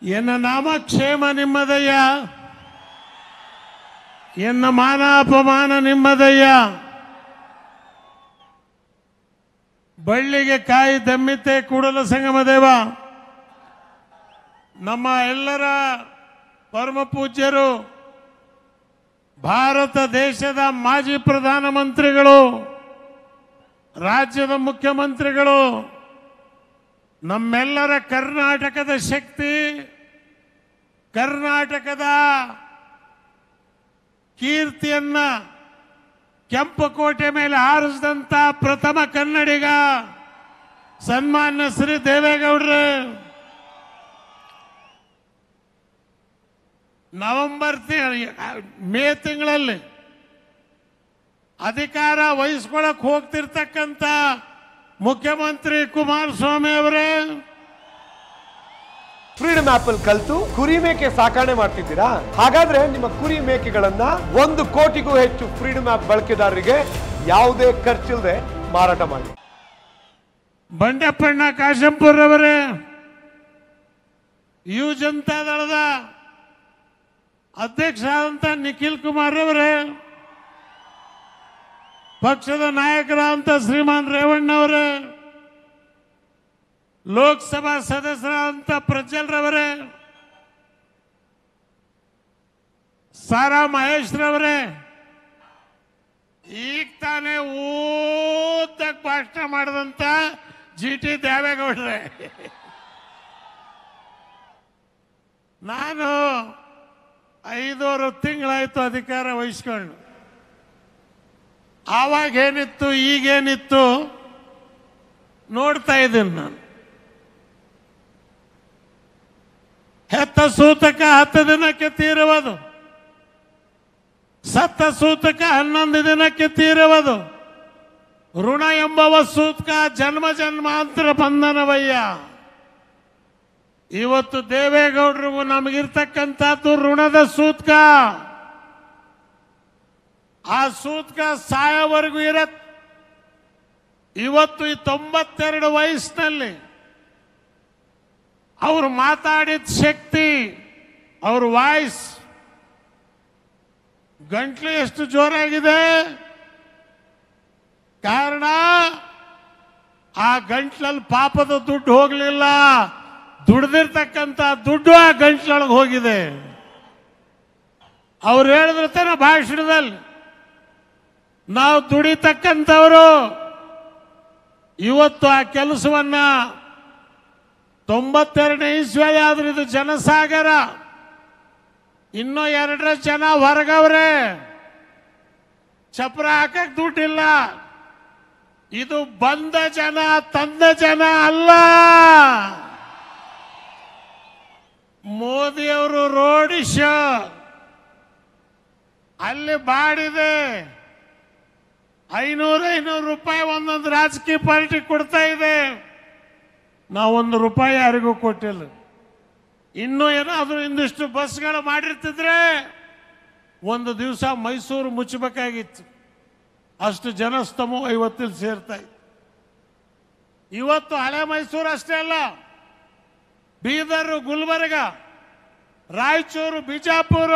ಎನ್ನ ನಾಮಕ್ಷೇಮ ನಿಮ್ಮದಯ್ಯ ಎನ್ನ ಮಾನ ಅಪಮಾನ ನಿಮ್ಮದಯ್ಯ ಬಳ್ಳಿಗೆ ಕಾಯಿ ದಮ್ಮಿತೆ ಕೂಡಲ ಸಂಗಮ ದೇವ ನಮ್ಮ ಎಲ್ಲರ ಪರಮ ಪೂಜ್ಯರು ಭಾರತ ದೇಶದ ಮಾಜಿ ಪ್ರಧಾನಮಂತ್ರಿಗಳು ರಾಜ್ಯದ ಮುಖ್ಯಮಂತ್ರಿಗಳು ನಮ್ಮೆಲ್ಲರ ಕರ್ನಾಟಕದ ಶಕ್ತಿ ಕರ್ನಾಟಕದ ಕೀರ್ತಿಯನ್ನ ಕೆಂಪುಕೋಟೆ ಮೇಲೆ ಹಾರಿಸಿದಂತ ಪ್ರಥಮ ಕನ್ನಡಿಗ ಸನ್ಮಾನ್ಯ ಶ್ರೀ ದೇವೇಗೌಡ್ರೆ ನವೆಂಬರ್ ತಿ- ಮೇ ತಿಂಗಳಲ್ಲಿ ಅಧಿಕಾರ ವಹಿಸ್ಕೊಳಕ್ ಹೋಗ್ತಿರ್ತಕ್ಕಂಥ ಮುಖ್ಯಮಂತ್ರಿ ಕುಮಾರಸ್ವಾಮಿ ಅವರೇ ಫ್ರೀಡಮ್ ಆಪ್ ಅಲ್ಲಿ ಕಲ್ತು ಕುರಿ ಮೇಕೆ ಸಾಕಣೆ ಮಾಡ್ತಿದ್ದೀರಾ ಹಾಗಾದ್ರೆ ನಿಮ್ಮ ಕುರಿ ಮೇಕೆಗಳನ್ನ ಒಂದು ಕೋಟಿಗೂ ಹೆಚ್ಚು ಫ್ರೀಡಮ್ ಆಪ್ ಬಳಕೆದಾರರಿಗೆ ಯಾವುದೇ ಖರ್ಚಿಲ್ಲದೆ ಮಾರಾಟ ಮಾಡಿ ಬಂಡೆಪ್ಪಣ್ಣ ಕಾಶಂಪುರ್ ಅವರೇ ಯು ಜನತಾ ದಳದ ಅಧ್ಯಕ್ಷ ಆದಂತ ನಿಖಿಲ್ ಕುಮಾರ್ ಅವರೇ ಪಕ್ಷದ ನಾಯಕರಾದಂತ ಶ್ರೀಮಾನ್ ರೇವಣ್ಣವರೇ ಲೋಕಸಭಾ ಸದಸ್ಯರಾದಂತ ಪ್ರಜ್ವಲ್ರವರೇ ಸಾರಾ ಮಹೇಶ್ ರವರೇ ಈಗ ತಾನೇ ಊದ್ದಾಗ ಭಾಷಣ ಮಾಡಿದಂತ ಜಿ ಟಿ ದೇವೇಗೌಡ್ರೆ ನಾನು ಐದೂವರೆ ತಿಂಗಳಾಯ್ತು ಅಧಿಕಾರ ವಹಿಸ್ಕೊಂಡು ಆವಾಗ ಏನಿತ್ತು ಈಗೇನಿತ್ತು ನೋಡ್ತಾ ಇದ್ದೀನಿ ನಾನು ಹೆತ್ತ ಸೂತಕ ಹತ್ತು ದಿನಕ್ಕೆ ತೀರುವುದು ಸತ್ತ ಸೂತಕ ಹನ್ನೊಂದು ದಿನಕ್ಕೆ ತೀರುವುದು ಋಣ ಎಂಬವ ಸೂತಕ ಜನ್ಮ ಜನ್ಮಾಂತರ ಬಂಧನವಯ್ಯ ಇವತ್ತು ದೇವೇಗೌಡರಿಗೂ ನಮಗಿರ್ತಕ್ಕಂಥದ್ದು ಋಣದ ಸೂತಕ ಆ ಸೂತಕ ಸಾಯೋವರೆಗೂ ಇರತ್ ಇವತ್ತು ಈ ತೊಂಬತ್ತೆರಡು ವಯಸ್ಸಿನಲ್ಲಿ ಅವರು ಮಾತಾಡಿದ ಶಕ್ತಿ ಅವ್ರ ವಾಯ್ಸ್ ಗಂಟ್ಲು ಎಷ್ಟು ಜೋರಾಗಿದೆ ಕಾರಣ ಆ ಗಂಟ್ಲಲ್ಲಿ ಪಾಪದ ದುಡ್ಡು ಹೋಗ್ಲಿಲ್ಲ ದುಡ್ದಿರ್ತಕ್ಕಂಥ ದುಡ್ಡು ಆ ಗಂಟ್ಲೊಳಗೆ ಹೋಗಿದೆ ಅವ್ರು ಹೇಳಿದ್ರ ತಾನೆ ಭಾಷಣದಲ್ಲಿ ನಾವು ದುಡಿತಕ್ಕಂಥವರು ಇವತ್ತು ಆ ಕೆಲಸವನ್ನ ತೊಂಬತ್ತೆರಡನೇ ಇಸ್ವಿ ಆದ್ರೆ ಇದು ಜನಸಾಗರ ಇನ್ನೂ ಎರಡರ ಜನ ಹೊರಗವ್ರೆ ಚಪ್ರ ಹಾಕಕ್ ದುಡ್ಡಿಲ್ಲ ಇದು ಬಂದ ಜನ ತಂದ ಜನ ಅಲ್ಲ ಮೋದಿಯವರು ರೋಡ್ ಶೋ ಅಲ್ಲಿ ಬಾಡಿದೆ ಐನೂರು ಐನೂರು ರೂಪಾಯಿ ಒಂದೊಂದು ರಾಜಕೀಯ ಪಾರ್ಟಿ ಕೊಡ್ತಾ ಇದೆ ನಾವೊಂದು ರೂಪಾಯಿ ಯಾರಿಗೂ ಕೊಟ್ಟಿಲ್ಲ ಇನ್ನೂ ಏನಾದರೂ ಇಂದಿಷ್ಟು ಬಸ್ಗಳು ಮಾಡಿರ್ತಿದ್ರೆ ಒಂದು ದಿವಸ ಮೈಸೂರು ಮುಚ್ಚಬೇಕಾಗಿತ್ತು ಅಷ್ಟು ಜನಸ್ತಮು ಐವತ್ತಲ್ಲಿ ಸೇರ್ತಾ ಇತ್ತು ಇವತ್ತು ಹಳೆ ಮೈಸೂರು ಅಷ್ಟೇ ಅಲ್ಲ ಬೀದರ್ ಗುಲ್ಬರ್ಗ ರಾಯಚೂರು ಬಿಜಾಪುರ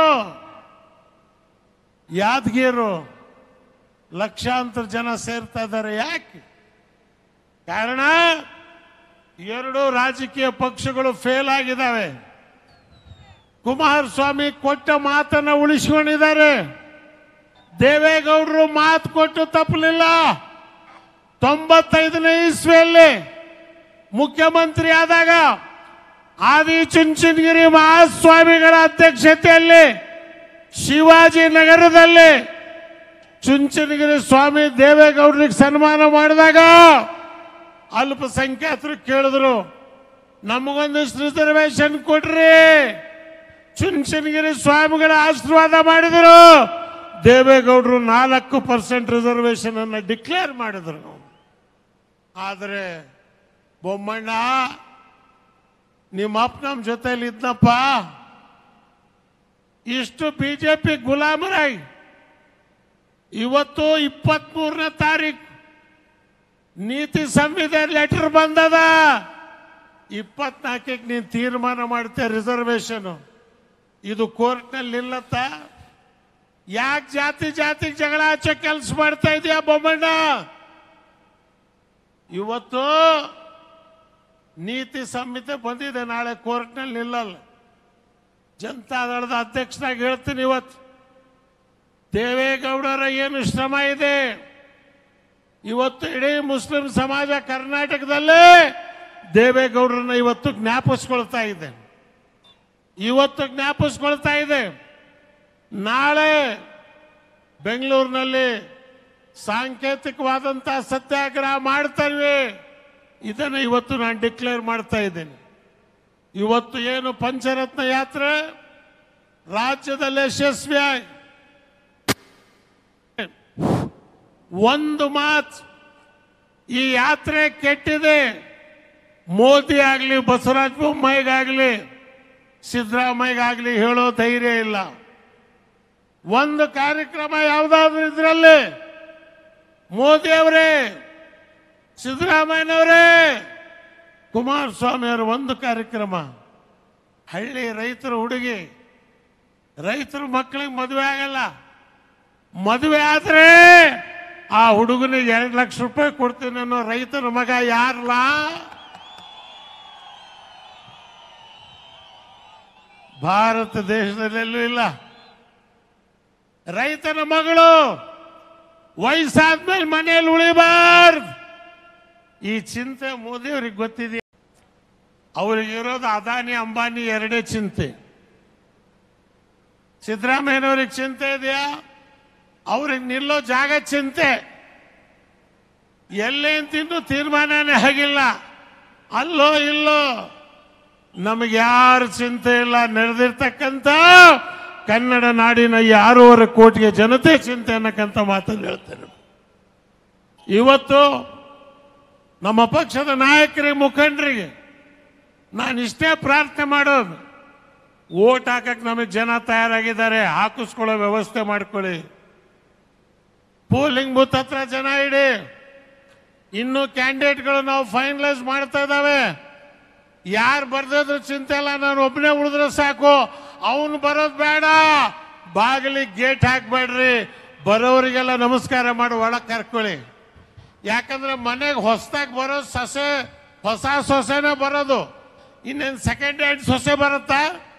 ಯಾದಗಿರು ಲಕ್ಷಾಂತರ ಜನ ಸೇರ್ತಾ ಇದ್ದಾರೆ ಯಾಕೆ ಕಾರಣ ಎರಡು ರಾಜಕೀಯ ಪಕ್ಷಗಳು ಫೇಲ್ ಆಗಿದ್ದಾವೆ ಕುಮಾರಸ್ವಾಮಿ ಕೊಟ್ಟ ಮಾತನ್ನ ಉಳಿಸ್ಕೊಂಡಿದ್ದಾರೆ ದೇವೇಗೌಡರು ಮಾತು ಕೊಟ್ಟು ತಪ್ಪಲಿಲ್ಲ ತೊಂಬತ್ತೈದನೇ ಇಸ್ವಿಯಲ್ಲಿ ಮುಖ್ಯಮಂತ್ರಿ ಆದಾಗ ಆದಿ ಚುಂಚನಗಿರಿ ಮಹಾಸ್ವಾಮಿಗಳ ಅಧ್ಯಕ್ಷತೆಯಲ್ಲಿ ಶಿವಾಜಿನಗರದಲ್ಲಿ ಚುಂಚನಗಿರಿ ಸ್ವಾಮಿ ದೇವೇಗೌಡರಿಗೆ ಸನ್ಮಾನ ಮಾಡಿದಾಗ ಅಲ್ಪಸಂಖ್ಯಾತರು ಕೇಳಿದ್ರು ನಮಗೊಂದಿಷ್ಟು ರಿಸರ್ವೇಶನ್ ಕೊಡ್ರಿ ಚುಂಚನಗಿರಿ ಸ್ವಾಮಿಗಳ ಆಶೀರ್ವಾದ ಮಾಡಿದ್ರು ದೇವೇಗೌಡರು ನಾಲ್ಕು ಪರ್ಸೆಂಟ್ ರಿಸರ್ವೇಶನ್ ಅನ್ನು ಡಿಕ್ಲೇರ್ ಮಾಡಿದ್ರು ಆದರೆ ಬೊಮ್ಮಣ್ಣ ನಿಮ್ಮ ಅಪ್ಪ ನಮ್ಮ ಜೊತೆಲಿ ಇದ್ನಪ್ಪ ಇಷ್ಟು ಬಿಜೆಪಿ ಗುಲಾಮರಾಗಿ ಇವತ್ತು ಇಪ್ಪತ್ಮೂರನೇ ತಾರೀಕು ನೀತಿ ಸಂಹಿತೆ ಲೆಟರ್ ಬಂದದ ಇಪ್ಪತ್ನಾಲ್ಕಕ್ಕೆ ನೀನು ತೀರ್ಮಾನ ಮಾಡ್ತೀಯ ರಿಸರ್ವೇಶನ್ ಇದು ಕೋರ್ಟ್ನಲ್ಲಿ ನಿಲ್ಲತ್ತ ಯಾಕೆ ಜಾತಿ ಜಾತಿಗೆ ಜಗಳ ಹಚ್ಚೋ ಕೆಲಸ ಮಾಡ್ತಾ ಇದೀಯ ಬೊಮ್ಮಣ್ಣ ಇವತ್ತು ನೀತಿ ಸಂಹಿತೆ ಬಂದಿದೆ ನಾಳೆ ಕೋರ್ಟ್ನಲ್ಲಿ ನಿಲ್ಲಲ್ಲ ಜನತಾದಳದ ಅಧ್ಯಕ್ಷನಾಗಿ ಹೇಳ್ತೀನಿ ಇವತ್ತು ದೇವೇಗೌಡರ ಏನು ಶ್ರಮ ಇದೆ ಇವತ್ತು ಇಡೀ ಮುಸ್ಲಿಂ ಸಮಾಜ ಕರ್ನಾಟಕದಲ್ಲೇ ದೇವೇಗೌಡರನ್ನ ಇವತ್ತು ಜ್ಞಾಪಿಸ್ಕೊಳ್ತಾ ಇದೆ ಇವತ್ತು ಜ್ಞಾಪಿಸ್ಕೊಳ್ತಾ ಇದೆ ನಾಳೆ ಬೆಂಗಳೂರಿನಲ್ಲಿ ಸಾಂಕೇತಿಕವಾದಂಥ ಸತ್ಯಾಗ್ರಹ ಮಾಡ್ತೇವೆ ಇದನ್ನು ಇವತ್ತು ನಾನು ಡಿಕ್ಲೇರ್ ಮಾಡ್ತಾ ಇದ್ದೇನೆ ಇವತ್ತು ಏನು ಪಂಚರತ್ನ ಯಾತ್ರೆ ರಾಜ್ಯದಲ್ಲಿ ಯಶಸ್ವಿಯಾಗಿ ಒಂದು ಮಾತು ಈ ಯಾತ್ರೆ ಕೆಟ್ಟಿದೆ ಮೋದಿ ಆಗಲಿ ಬಸವರಾಜ ಬೊಮ್ಮಾಯಿಗಾಗಲಿ ಸಿದ್ದರಾಮಯ್ಯಗಾಗಲಿ ಹೇಳೋ ಧೈರ್ಯ ಇಲ್ಲ ಒಂದು ಕಾರ್ಯಕ್ರಮ ಯಾವುದಾದ್ರೂ ಇದರಲ್ಲಿ ಮೋದಿ ಅವರೇ ಸಿದ್ದರಾಮಯ್ಯನವರೇ ಕುಮಾರಸ್ವಾಮಿ ಅವರ ಒಂದು ಕಾರ್ಯಕ್ರಮ ಹಳ್ಳಿ ರೈತರ ಹುಡುಗಿ ರೈತರ ಮಕ್ಕಳಿಗೆ ಮದುವೆ ಆಗಲ್ಲ ಮದುವೆ ಆದ್ರೆ ಆ ಹುಡುಗನಿಗೆ ಎರಡು ಲಕ್ಷ ರೂಪಾಯಿ ಕೊಡ್ತೀನಿ ಅನ್ನೋ ರೈತರ ಮಗ ಯಾರಲ್ಲ ಭಾರತ ದೇಶದಲ್ಲೆಲ್ಲೂ ಇಲ್ಲ ರೈತನ ಮಗಳು ವಯಸ್ಸಾದ್ಮೇಲೆ ಮನೆಯಲ್ಲಿ ಉಳಿಬಾರ್ದು ಈ ಚಿಂತೆ ಮೋದಿ ಅವ್ರಿಗೆ ಗೊತ್ತಿದೆ ಅವ್ರಿಗಿರೋದು ಅದಾನಿ ಅಂಬಾನಿ ಎರಡೇ ಚಿಂತೆ ಸಿದ್ದರಾಮಯ್ಯನವ್ರಿಗೆ ಚಿಂತೆ ಇದೆಯಾ ಅವ್ರಿಗೆ ನಿಲ್ಲೋ ಜಾಗ ಚಿಂತೆ ಎಲ್ಲೇ ತಿಂದು ತೀರ್ಮಾನನೇ ಆಗಿಲ್ಲ ಅಲ್ಲೋ ಇಲ್ಲೋ ನಮಗೆ ಯಾರು ಚಿಂತೆ ಇಲ್ಲ ನಡೆದಿರ್ತಕ್ಕಂಥ ಕನ್ನಡ ನಾಡಿನ ಈ ಆರೂವರೆ ಕೋಟಿಗೆ ಜನತೆ ಚಿಂತೆ ಅನ್ನಕ್ಕಂಥ ಮಾತನ್ನು ಹೇಳ್ತೇನೆ ಇವತ್ತು ನಮ್ಮ ಪಕ್ಷದ ನಾಯಕರಿಗೆ ಮುಖಂಡರಿಗೆ ನಾನು ಇಷ್ಟೇ ಪ್ರಾರ್ಥನೆ ಮಾಡೋದು ಓಟ್ ಹಾಕಕ್ಕೆ ನಮಗೆ ಜನ ತಯಾರಾಗಿದ್ದಾರೆ ಹಾಕಿಸ್ಕೊಳ್ಳೋ ವ್ಯವಸ್ಥೆ ಮಾಡ್ಕೊಳ್ಳಿ ಪೋಲಿಂಗ್ ಬೂತ್ ಹತ್ರ ಜನ ಇಡಿ ಇನ್ನು ಕ್ಯಾಂಡಿಡೇಟ್ಗಳು ನಾವು ಫೈನಲೈಸ್ ಮಾಡ್ತಾ ಇದ್ದಾವೆ ಯಾರು ಬರ್ದಿದ್ರು ಚಿಂತೆ ಇಲ್ಲ ನಾನು ಒಬ್ಬನೇ ಉಳಿದ್ರೆ ಸಾಕು ಅವನು ಬರೋದು ಬೇಡ ಬಾಗಿಲಿಗೆ ಗೇಟ್ ಹಾಕ್ಬೇಡ್ರಿ ಬರೋರಿಗೆಲ್ಲ ನಮಸ್ಕಾರ ಮಾಡಿ ಒಳಗೆ ಕರ್ಕೊಳ್ಳಿ ಯಾಕಂದ್ರೆ ಮನೆಗೆ ಹೊಸದಾಗಿ ಬರೋದು ಸೊಸೆ ಹೊಸ ಸೊಸೆನೇ ಬರೋದು ಇನ್ನೇನು ಸೆಕೆಂಡ್ ಹ್ಯಾಂಡ್ ಸೊಸೆ ಬರುತ್ತಾ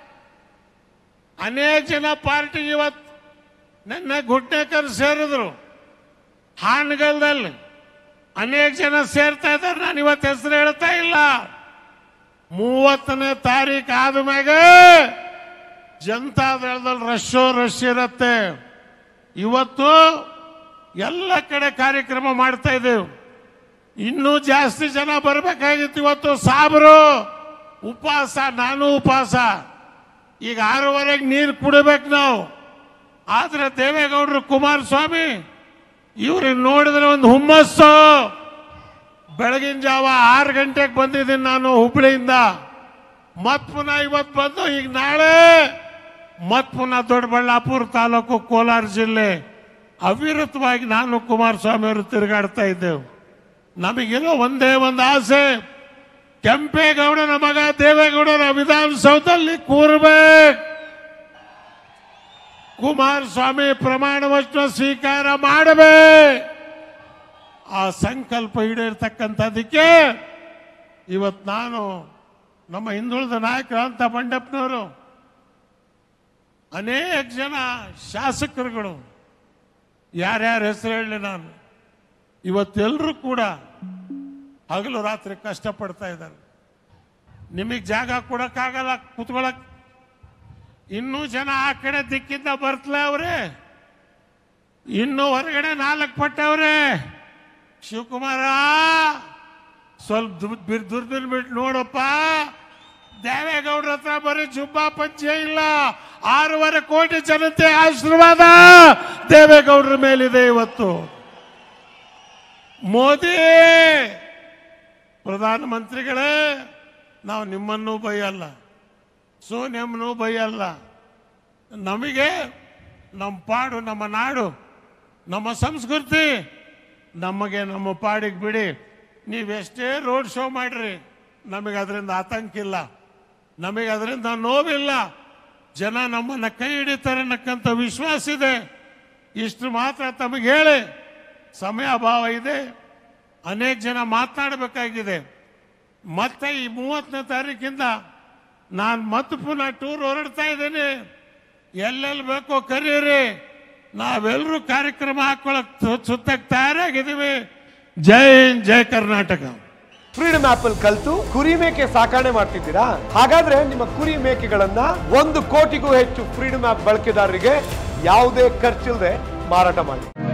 ಅನೇಕ ಜನ ಪಾರ್ಟಿಗೆ ಇವತ್ತು ನನ್ನ ಗುಡ್ಡೇಕರ್ ಸೇರಿದ್ರು ಹಾನಗಲ್ದಲ್ಲಿ ಅನೇಕ ಜನ ಸೇರ್ತಾ ಇದ್ದಾರೆ ನಾನು ಇವತ್ತು ಹೆಸರು ಹೇಳ್ತಾ ಇಲ್ಲ ಮೂವತ್ತನೇ ತಾರೀಕು ಆದ್ಮ್ಯಾಗ ಜನತಾದಳದಲ್ಲಿ ರಶ್ಶೋ ರಶ್ ಇರತ್ತೆ ಇವತ್ತು ಎಲ್ಲ ಕಡೆ ಕಾರ್ಯಕ್ರಮ ಮಾಡ್ತಾ ಇದ್ದೇವೆ ಇನ್ನೂ ಜಾಸ್ತಿ ಜನ ಬರಬೇಕಾಗಿತ್ತು ಇವತ್ತು ಸಾಬ್ರು ಉಪವಾಸ ನಾನು ಉಪವಾಸ ಈಗ ಆರೂವರೆಗೆ ನೀರು ಕುಡಿಬೇಕು ನಾವು ಆದ್ರೆ ದೇವೇಗೌಡರು ಕುಮಾರಸ್ವಾಮಿ ಇವ್ರಿಗೆ ನೋಡಿದ್ರೆ ಒಂದು ಹುಮ್ಮಸ್ಸು ಬೆಳಗಿನ ಜಾವ ಆರು ಗಂಟೆಗೆ ಬಂದಿದ್ದೀನಿ ನಾನು ಹುಬ್ಳಿಯಿಂದ ಮತ್ ಪುನಃ ಇವತ್ತು ಬಂದು ಈಗ ನಾಳೆ ಮತ್ ಪುನಃ ದೊಡ್ಡಬಳ್ಳಾಪುರ ತಾಲೂಕು ಕೋಲಾರ ಜಿಲ್ಲೆ ಅವಿರತವಾಗಿ ನಾನು ಕುಮಾರಸ್ವಾಮಿ ಅವರು ತಿರುಗಾಡ್ತಾ ಇದ್ದೆವು ನಮಗಿರೋ ಒಂದೇ ಒಂದು ಆಸೆ ಕೆಂಪೇಗೌಡನ ಮಗ ದೇವೇಗೌಡರ ವಿಧಾನಸೌಧದಲ್ಲಿ ಕೂರ್ಬೇಕು ಕುಮಾರಸ್ವಾಮಿ ಪ್ರಮಾಣ ವಚನ ಸ್ವೀಕಾರ ಮಾಡಬೇಕು ಆ ಸಂಕಲ್ಪ ಈಡೇರ್ತಕ್ಕಂಥದ್ದಕ್ಕೆ ಇವತ್ತು ನಾನು ನಮ್ಮ ಹಿಂದುಳಿದ ನಾಯಕರು ಅಂತ ಬಂಡಪ್ಪನವರು ಅನೇಕ ಜನ ಶಾಸಕರುಗಳು ಯಾರ್ಯಾರ ಹೆಸರು ಹೇಳಿ ನಾನು ಇವತ್ತೆಲ್ಲರೂ ಕೂಡ ಹಗಲು ರಾತ್ರಿ ಕಷ್ಟಪಡ್ತಾ ಇದ್ದಾರೆ ನಿಮಗೆ ಜಾಗ ಕೊಡಕ್ಕಾಗಲ್ಲ ಕುತ್ಕೊಳಕ್ ಇನ್ನೂ ಜನ ಆ ಕಡೆ ದಿಕ್ಕಿಂದ ಬರ್ತಲೇ ಅವ್ರೆ ಇನ್ನು ಹೊರಗಡೆ ನಾಲ್ಕು ಪಟ್ಟವ್ರೆ ಶಿವಕುಮಾರ ಸ್ವಲ್ಪ ದುರ್- ಬಿರ್- ದುರ್ಬಿನ್ ಬಿಟ್ಟು ನೋಡಪ್ಪ ದೇವೇಗೌಡರ ಹತ್ರ ಬರೀ ಜುಬ್ಬಾ ಪಂಚೆ ಇಲ್ಲ ಆರೂವರೆ ಕೋಟಿ ಜನತೆ ಆಶೀರ್ವಾದ ದೇವೇಗೌಡರ ಮೇಲಿದೆ ಇವತ್ತು ಮೋದಿ ಪ್ರಧಾನಮಂತ್ರಿಗಳೇ ನಾವು ನಿಮ್ಮನ್ನೂ ಬೈಯಲ್ಲ ಸೋನಿಯಮ್ಮನೂ ಬೈಯಲ್ಲ ನಮಗೆ ನಮ್ಮ ಪಾಡು ನಮ್ಮ ನಾಡು ನಮ್ಮ ಸಂಸ್ಕೃತಿ ನಮಗೆ ನಮ್ಮ ಪಾಡಿಗೆ ಬಿಡಿ ನೀವೆಷ್ಟೇ ರೋಡ್ ಶೋ ಮಾಡ್ರಿ ನಮಗೆ ಅದರಿಂದ ಆತಂಕ ಇಲ್ಲ ನಮಗೆ ಅದರಿಂದ ನೋವಿಲ್ಲ ಜನ ನಮ್ಮನ್ನ ಕೈ ಹಿಡಿತಾರೆ ಅನ್ನಕ್ಕಂಥ ವಿಶ್ವಾಸ ಇದೆ ಇಷ್ಟು ಮಾತ್ರ ತಮಗೆ ಹೇಳಿ ಸಮಯ ಅಭಾವ ಇದೆ ಅನೇಕ ಜನ ಮಾತನಾಡಬೇಕಾಗಿದೆ ಮತ್ತೆ ಈ ಮೂವತ್ತನೇ ತಾರೀಕಿಂದ ನಾನು ಮತ್ತೆ ಪುನಃ ಟೂರ್ ಹೊರಡ್ತಾ ಇದ್ದೀನಿ ಎಲ್ಲೆಲ್ಲಿ ಬೇಕೋ ಕರೀರಿ ನಾವೆಲ್ಲರೂ ಕಾರ್ಯಕ್ರಮ ಹಾಕೊಳಕ್ ಸು- ಸುತ್ತಕ್ಕೆ ತಯಾರಾಗಿದ್ದೀವಿ ಜೈ ಹಿಂದ್, ಜೈ ಕರ್ನಾಟಕ ಫ್ರೀಡಮ್ ಆಪ್ ಅಲ್ಲಿ ಕಲ್ತು ಕುರಿ ಮೇಕೆ ಸಾಕಣೆ ಮಾಡ್ತಿದ್ದೀರಾ ಹಾಗಾದ್ರೆ ನಿಮ್ಮ ಕುರಿ ಮೇಕೆಗಳನ್ನ ಒಂದು ಕೋಟಿಗೂ ಹೆಚ್ಚು ಫ್ರೀಡಮ್ ಆಪ್ ಬಳಕೆದಾರರಿಗೆ ಯಾವುದೇ ಖರ್ಚಿಲ್ಲದೆ ಮಾರಾಟ ಮಾಡಿ